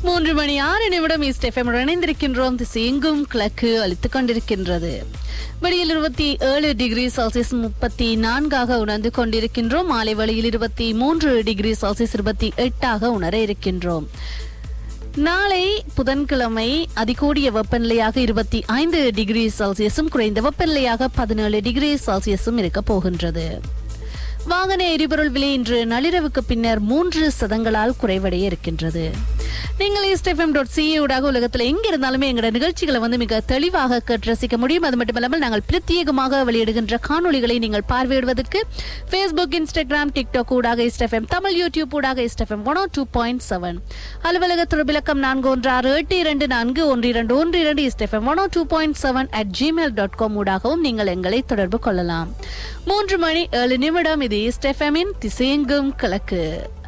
மூன்று மணி ஆறு நிமிடம் ஈஸ்ட் எஃப்எம் இணைந்திருக்கின்றோம் திசை எங்கும் கிழக்கு அளித்துக் கொண்டிருக்கின்றது வெளியில் இருபத்தி ஏழு டிகிரி செல்சியஸ் முப்பத்தி நான்காக உணர்ந்து கொண்டிருக்கின்றோம் மாலை வழியில் இருபத்தி மூன்று டிகிரி செல்சியஸ் இருபத்தி எட்டாக உணர இருக்கின்றோம் நாளை புதன்கிழமை அதிகூடிய வெப்பநிலையாக இருபத்தி ஐந்து டிகிரி செல்சியஸும் குறைந்த வெப்பநிலையாக பதினேழு டிகிரி செல்சியஸும் இருக்க போகின்றது வாகன எரிபொருள் விலை இன்று நள்ளிரவுக்கு பின்னர் மூன்று சதங்களால் குறைவடைய இருக்கின்றது நீங்கள் இஸ்டெஃப்எம் டாட் சிஏ ஊடாக உலகத்தில் எங்க இருந்தாலுமே எங்களோட நிகழ்ச்சிகளை வந்து மிக தெளிவாக கேட்டு ரசிக்க முடியும் அது மட்டுமல்லாமல் நாங்கள் பிரத்யேகமாக வெளியிடுகின்ற காணொளிகளை நீங்கள் பார்வையிடுவதற்கு ஃபேஸ்புக் இன்ஸ்டாகிராம் டிக்டாக் ஊடாக இஸ்டெஃப்எம் தமிழ் யூடியூப் ஊடாக இஸ்டெஃப்எம் ஒன் டூ பாயிண்ட் செவன் அலுவலக தொடர்பிலக்கம் நான்கு ஒன்று ஆறு எட்டு இரண்டு நான்கு ஒன்று இரண்டு ஒன்று இரண்டு இஸ்டெஃப்எம் one two point seven at Gmail dot com ஊடாகவும் நீங்கள் எங்களை தொடர்பு கொள்ளலாம் மூன்று மணி ஏழு நிமிடம் இது இஸ்டெஃப்எம்மின் திசையெங்கும் கிழக்கு